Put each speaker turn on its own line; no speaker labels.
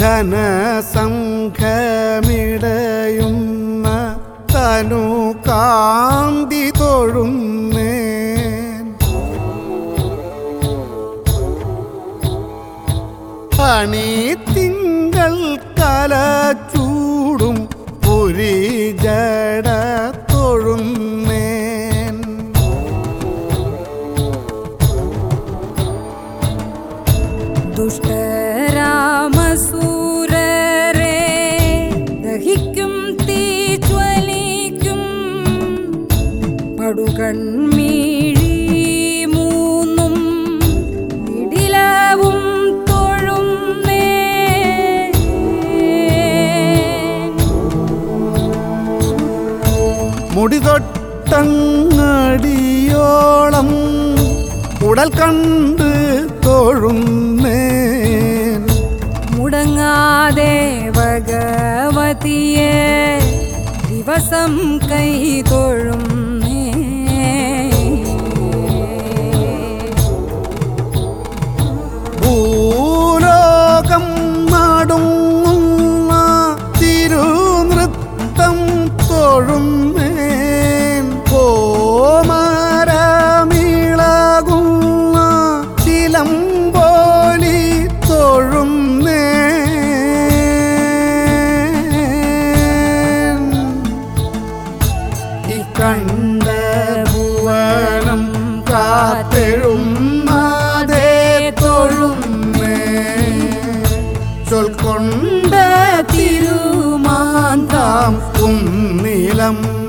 ഘനസംഘമിടയുന്ന തനു കാന്തി തൊഴുന്നേൻ അണി തിങ്കൾ കലച്ചൂടും പുരി ജട തൊഴുന്നേൻ
ദുഷ്ടരാമസൂരരെ ദഹിക്കും തീ ജ്വലിക്കും പടുകൺമീഴി മൂന്നും ഇടിലവും തൊഴുന്നേ
മുടി തൊട്ടങ്ങടിയോളം ഉടൽ കണ്ട് തൊഴുന്നേൻ
മുടങ്ങാതെ ഭഗവതിയെ ദിവസം കൈ തൊഴുന്നേ
ഭൂലോകം നടുങ്ങുന്ന തിരുനൃത്തം തൊഴുന്നേൻ കോമരമിളകുന്ന ചിലമ്പോലി തൊഴുന്നേൻ ഈ കണ്ട ഭുവനം കാത്തെഴുമാതേ തൊഴുന്നേ ചൊൽക്കൊണ്ട തിരുമാന്താം കുന്നിലം